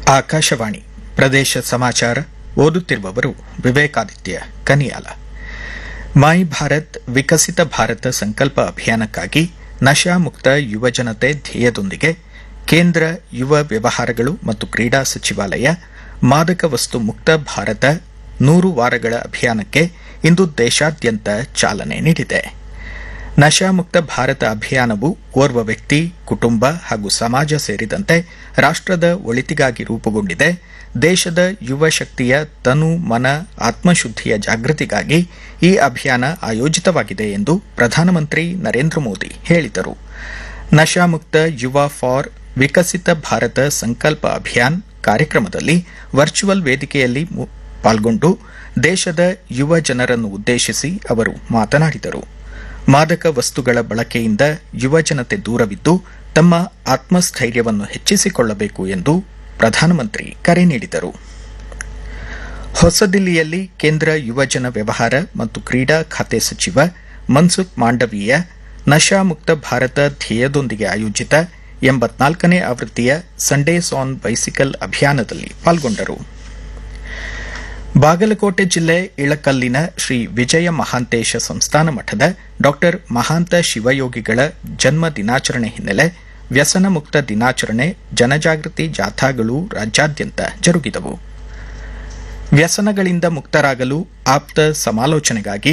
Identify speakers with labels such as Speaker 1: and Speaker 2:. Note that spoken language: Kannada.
Speaker 1: ಆಕಾಶವಾಣಿ ಪ್ರದೇಶ ಸಮಾಚಾರ ಓದುತ್ತಿರುವವರು ವಿವೇಕಾದಿತ್ಯ ಕನಿಯಾಲ ಮೈ ಭಾರತ್ ವಿಕಸಿತ ಭಾರತ ಸಂಕಲ್ಪ ಅಭಿಯಾನಕ್ಕಾಗಿ ನಶಾ ಮುಕ್ತ ಯುವಜನತೆ ಧ್ಯೇಯದೊಂದಿಗೆ ಕೇಂದ್ರ ಯುವ ವ್ಯವಹಾರಗಳು ಮತ್ತು ಕ್ರೀಡಾ ಸಚಿವಾಲಯ ಮಾದಕ ವಸ್ತು ಮುಕ್ತ ಭಾರತ ನೂರು ವಾರಗಳ ಅಭಿಯಾನಕ್ಕೆ ಇಂದು ದೇಶಾದ್ಯಂತ ಚಾಲನೆ ನೀಡಿದೆ ನಶಾಮುಕ್ತ ಭಾರತ ಅಭಿಯಾನವು ಓರ್ವ ವ್ಯಕ್ತಿ ಕುಟುಂಬ ಹಾಗೂ ಸಮಾಜ ಸೇರಿದಂತೆ ರಾಷ್ಟದ ಒಳಿತಿಗಾಗಿ ರೂಪುಗೊಂಡಿದೆ ದೇಶದ ಯುವ ಶಕ್ತಿಯ ತನು ಮನ ಆತ್ಮಶುದ್ಧಿಯ ಜಾಗೃತಿಗಾಗಿ ಈ ಅಭಿಯಾನ ಆಯೋಜಿತವಾಗಿದೆ ಎಂದು ಪ್ರಧಾನಮಂತ್ರಿ ನರೇಂದ್ರ ಮೋದಿ ಹೇಳಿದರು ನಶಾಮುಕ್ತ ಯುವ ಫಾರ್ ವಿಕಸಿತ ಭಾರತ ಸಂಕಲ್ಪ ಅಭಿಯಾನ್ ಕಾರ್ಯಕ್ರಮದಲ್ಲಿ ವರ್ಚುವಲ್ ವೇದಿಕೆಯಲ್ಲಿ ಮು- ಪಾಲ್ಗೊಂಡು ದೇಶದ ಯುವ ಜನರನ್ನು ಉದ್ದೇಶಿಸಿ ಅವರು ಮಾತನಾಡಿದರು ಮಾದಕ ವಸ್ತುಗಳ ಬಳಕೆಯಿಂದ ಯುವಜನತೆ ದೂರವಿದ್ದು ತಮ್ಮ ಆತ್ಮಸ್ಥೈರ್ಯವನ್ನು ಹೆಚ್ಚಿಸಿಕೊಳ್ಳಬೇಕು ಎಂದು ಪ್ರಧಾನಮಂತ್ರಿ ಕರೆ ನೀಡಿದರು ಹೊಸದಿಲ್ಲಿಯಲ್ಲಿ ಕೇಂದ್ರ ಯುವಜನ ವ್ಯವಹಾರ ಮತ್ತು ಕ್ರೀಡಾ ಖಾತೆ ಸಚಿವ ಮನ್ಸುಖ್ ಮಾಂಡವೀಯ ನಶಾಮುಕ್ತ ಭಾರತ ಧ್ಯೇಯದೊಂದಿಗೆ ಆಯೋಜಿತ ಎಂಬತ್ನಾಲ್ಕನೇ ಆವೃತ್ತಿಯ ಸಂಡೇಸ್ ಆನ್ ಬೈಸಿಕಲ್ ಅಭಿಯಾನದಲ್ಲಿ ಪಾಲ್ಗೊಂಡರು ಬಾಗಲಕೋಟೆ ಜಿಲ್ಲೆ ಇಳಕಲ್ಲಿನ ಶ್ರೀ ವಿಜಯ ಮಹಾಂತೇಶ ಸಂಸ್ಥಾನ ಮಠದ ಡಾಕ್ಟರ್ ಮಹಾಂತ ಶಿವಯೋಗಿಗಳ ಜನ್ಮ ದಿನಾಚರಣೆ ಹಿನ್ನೆಲೆ ವ್ಯಸನ ಮುಕ್ತ ದಿನಾಚರಣೆ ಜನಜಾಗೃತಿ ಜಾಥಾಗಳು ರಾಜ್ಯಾದ್ಯಂತ ಜರುಗಿದವು ವ್ಯಸನಗಳಿಂದ ಮುಕ್ತರಾಗಲು ಆಪ್ತ ಸಮಾಲೋಚನೆಗಾಗಿ